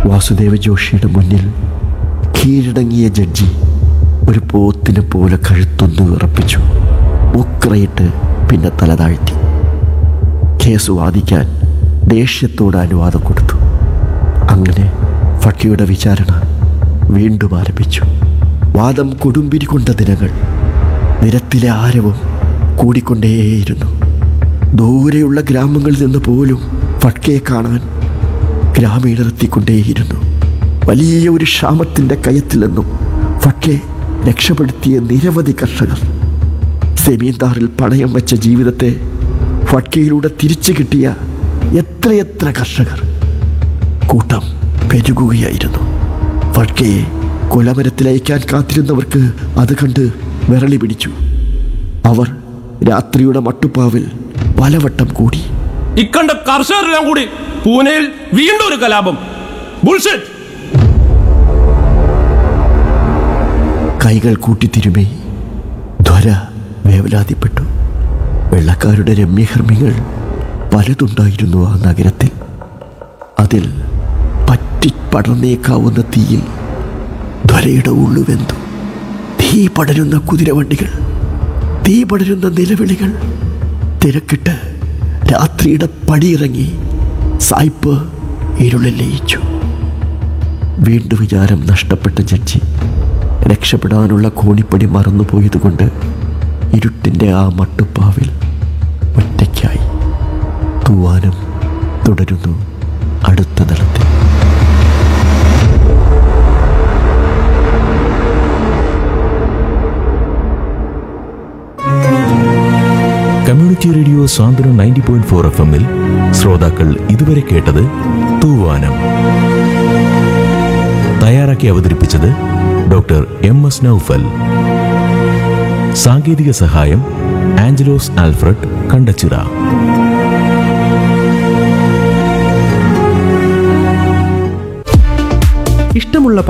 വാസുദേവ ജോഷിയുടെ മുന്നിൽ കീഴടങ്ങിയ ജഡ്ജി ഒരു പോത്തിനെ പോലെ കഴുത്തൊന്ന് വിറപ്പിച്ചു ഉക്രയിട്ട് പിന്നെ തല താഴ്ത്തി കേസ് വാദിക്കാൻ ദേഷ്യത്തോട് അനുവാദം കൊടുത്തു അങ്ങനെ ഫക്കിയുടെ വിചാരണ വീണ്ടും ആരംഭിച്ചു വാദം കൊടുമ്പിരി കൊണ്ട ദിനങ്ങൾ നിരത്തിലെ ആരവം കൂടിക്കൊണ്ടേയിരുന്നു ദൂരെയുള്ള ഗ്രാമങ്ങളിൽ നിന്ന് പോലും ഫട്കയെ കാണാൻ ഗ്രാമീണർ എത്തിക്കൊണ്ടേയിരുന്നു വലിയ ഒരു ക്ഷാമത്തിൻ്റെ കയത്തിൽ നിന്നും ഫട്കെ രക്ഷപ്പെടുത്തിയ നിരവധി കർഷകർ സെമീന്ദാറിൽ പണയം വെച്ച ജീവിതത്തെ ഫട്കയിലൂടെ തിരിച്ചു കിട്ടിയ എത്രയെത്ര കർഷകർ കൂട്ടം പെരുകുകയായിരുന്നു ഫട്കയെ കൊലമരത്തിലയക്കാൻ കാത്തിരുന്നവർക്ക് അത് കണ്ട് വിരളി പിടിച്ചു അവർ രാത്രിയുടെ മട്ടുപ്പാവിൽ പലവട്ടം കൂടി ഇക്കണ്ട കർഷകരെല്ലാം കൂടി പൂനെയിൽ വീണ്ടും ഒരു കലാപം ബുൾഷെറ്റ് കൈകൾ കൂട്ടിത്തിരുമി ധ്വര വേവലാതിപ്പെട്ടു വെള്ളക്കാരുടെ രമ്യഹർമ്മികൾ പലതുണ്ടായിരുന്നു ആ നഗരത്തിൽ അതിൽ പറ്റി പടർന്നേക്കാവുന്ന തീയിൽ ധ്വരയുടെ ഉള്ളുവെന്തു തീ പടരുന്ന കുതിരവണ്ടികൾ തീ പടരുന്ന നിലവിളികൾ തിരക്കിട്ട് രാത്രിയുടെ പടിയിറങ്ങി സായിപ്പ് ഇരുളിൽ ലയിച്ചു വീണ്ടും വിചാരം നഷ്ടപ്പെട്ട ജഡ്ജി രക്ഷപ്പെടാനുള്ള കോണിപ്പടി മറന്നുപോയതുകൊണ്ട് ഇരുട്ടിൻ്റെ ആ മട്ടുപ്പാവിൽ ഒറ്റയ്ക്കായി തൂവാനം തുടരുന്നു അടുത്ത തലത്തിൽ community radio Santhwanam ninety point four F എമ്മിൽ ശ്രോതാക്കൾ ഇതുവരെ കേട്ടത് തൂവാനം തയ്യാറാക്കി അവതരിപ്പിച്ചത് ഡോക്ടർ എം എസ് നൌഫൽ സാങ്കേതിക സഹായം ആഞ്ചലോസ് ആൽഫ്രഡ് കണ്ടച്ചിറ